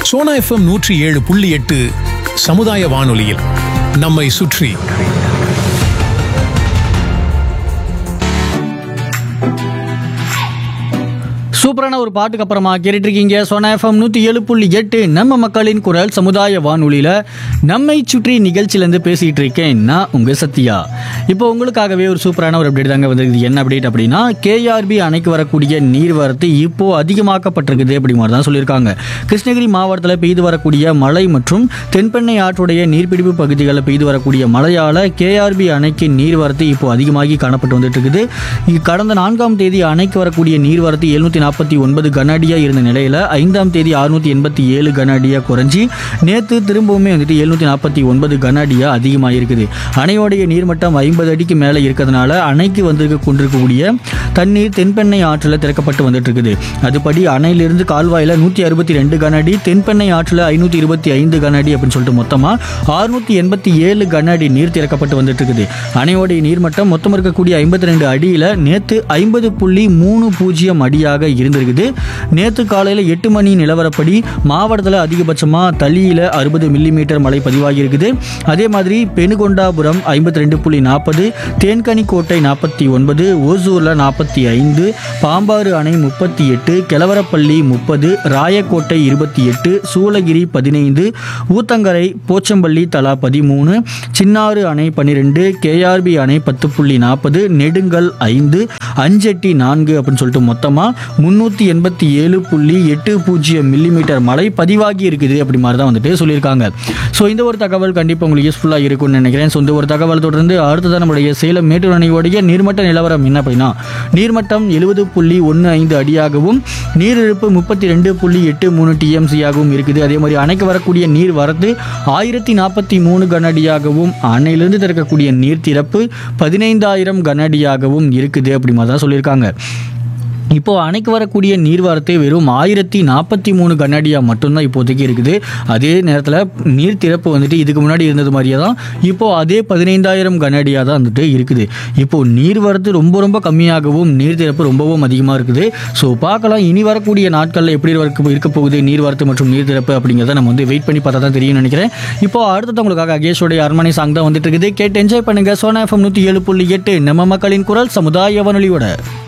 Sona FM நூற்றி ஏழு புள்ளி எட்டு சமுதாய வானொலியில் நம்மை சுற்றி சூப்பரான ஒரு பாட்டுக்கு அப்புறமா கேட்டுட்டு இருக்கீங்க சோனா எஃப்எம் நூற்றி ஏழு புள்ளி எட்டு நம்ம மக்களின் குரல் சமுதாய வானொலியில் நம்மை சுற்றி நிகழ்ச்சியிலேருந்து பேசிகிட்டு இருக்கேன் நான் உங்கள் சத்யா இப்போ உங்களுக்காகவே ஒரு சூப்பரான ஒரு அப்டேட் தாங்க வந்திருக்குது என்ன அப்டேட் அப்படின்னா கேஆர்பி அணைக்கு வரக்கூடிய நீர்வரத்து இப்போ அதிகமாக்கப்பட்டிருக்குது அப்படி மாதிரி தான் சொல்லியிருக்காங்க கிருஷ்ணகிரி மாவட்டத்தில் பெய்து வரக்கூடிய மழை மற்றும் தென்பெண்ணை ஆற்றுடைய நீர்பிடிப்பு பகுதிகளில் பெய்து வரக்கூடிய மழையால் கேஆர்பி அணைக்கு நீர்வரத்து இப்போ அதிகமாகி காணப்பட்டு வந்துட்டு இருக்குது இ- கடந்த நான்காம் தேதி அணைக்கு வரக்கூடிய நீர்வரத்து எழுநூற்றி நாற்பத்தி ஒன்பது கனஅடியாக இருந்த நிலையில் ஐந்தாம் தேதி அறுநூற்றி எண்பத்தி ஏழு கனஅடியாக குறைஞ்சி நேற்று திரும்பவுமே வந்துட்டு எழுநூற்றி நாற்பத்தி ஒன்பது கனஅடியாக அதிகமாக இருக்குது அணையோடைய நீர்மட்டம் ஐம்பது அடிக்கு மேலே இருக்கிறதுனால அணைக்கு வந்திருக்க கொண்டிருக்கக்கூடிய தண்ணீர் தென்பெண்ணை ஆற்றில் திறக்கப்பட்டு வந்துட்டு இருக்குது அதுபடி அணையிலிருந்து கால்வாயில் நூற்றி அறுபத்தி ரெண்டு கனஅடி தென்பெண்ணை ஆற்றில் ஐநூற்றி இருபத்தி ஐந்து கனஅடி அப்படின்னு சொல்லிட்டு மொத்தமாக அறுநூற்றி எண்பத்தி ஏழு கனஅடி நீர் திறக்கப்பட்டு வந்துட்டு இருக்குது அணையோடைய நீர்மட்டம் மொத்தம் இருக்கக்கூடிய ஐம்பத்தி ரெண்டு அடியில் நேற்று ஐம்பது புள்ளி மூணு பூஜ்ஜியம் அடியாக இருந்திருக்குது நேற்று காலையில் எட்டு மணி நிலவரப்படி மாவட்டத்தில் அதிகபட்சமாக தளியில் அறுபது மில்லிமீட்டர் மழை பதிவாகி இருக்குது அதே மாதிரி பெனுகொண்டாபுரம் ஐம்பத்தி ரெண்டு புள்ளி நாற்பது தேன்கனிக்கோட்டை நாற்பத்தி ஒன்பது ஓசூரில் நாற்பத்தி ஐந்து பாம்பாறு அணை முப்பத்தி எட்டு கெலவரப்பள்ளி முப்பது ராயக்கோட்டை இருபத்தி எட்டு சூளகிரி பதினைந்து ஊத்தங்கரை போச்சம்பள்ளி தலா பதிமூணு சின்னாறு அணை பன்னிரெண்டு கேஆர்பி அணை பத்து புள்ளி நாற்பது நெடுங்கல் ஐந்து அஞ்செட்டி நான்கு அப்படின்னு சொல்லிட்டு மொத்தமாக முந்நூற்றி எண்பத்தி ஏழு புள்ளி எட்டு பூஜ்ஜியம் மில்லிமீட்டர் மழை பதிவாகி இருக்குது அப்படி மாதிரி தான் வந்துட்டு சொல்லியிருக்காங்க ஸோ இந்த ஒரு தகவல் கண்டிப்பாக உங்களுக்கு யூஸ்ஃபுல்லாக இருக்கும்னு நினைக்கிறேன் ஸோ இந்த ஒரு தகவல் தொடர்ந்து அடுத்ததான் நம்மளுடைய சேலம் மேட்டூர் அணையோடைய நீர்மட்ட நிலவரம் என்ன அப்படின்னா நீர்மட்டம் எழுபது புள்ளி ஒன்று ஐந்து அடியாகவும் நீரிழப்பு முப்பத்தி ரெண்டு புள்ளி எட்டு மூணு டிஎம்சியாகவும் இருக்குது அதே மாதிரி அணைக்கு வரக்கூடிய நீர் வரத்து ஆயிரத்தி நாற்பத்தி மூணு கனஅடியாகவும் அணையிலிருந்து திறக்கக்கூடிய நீர் திறப்பு பதினைந்தாயிரம் கனஅடியாகவும் இருக்குது அப்படி மாதிரி தான் சொல்லியிருக்காங்க இப்போ அணைக்கு வரக்கூடிய நீர்வரத்து வெறும் ஆயிரத்தி நாற்பத்தி மூணு கண்ணாடியாக மட்டும்தான் இப்போதைக்கு இருக்குது அதே நேரத்தில் நீர் திறப்பு வந்துட்டு இதுக்கு முன்னாடி இருந்தது மாதிரியே தான் இப்போ அதே பதினைந்தாயிரம் கண்ணாடியாக தான் வந்துட்டு இருக்குது இப்போ நீர்வரத்து ரொம்ப ரொம்ப கம்மியாகவும் நீர் திறப்பு ரொம்பவும் அதிகமாக இருக்குது ஸோ பார்க்கலாம் இனி வரக்கூடிய நாட்களில் எப்படி இருக்க இருக்க போகுது நீர்வரத்து மற்றும் நீர் திறப்பு அப்படிங்கிறத நம்ம வந்து வெயிட் பண்ணி பார்த்தா தான் தெரியும்னு நினைக்கிறேன் இப்போ அடுத்தது உங்களுக்காக அகேஷோடைய அரண்மனை சாங் தான் வந்துட்டு இருக்குது கேட்டு என்ஜாய் பண்ணுங்க சோனா எஃப்எம் நூற்றி ஏழு புள்ளி எட்டு நம்ம மக்களின் குரல் சமுதாய வானொலியோட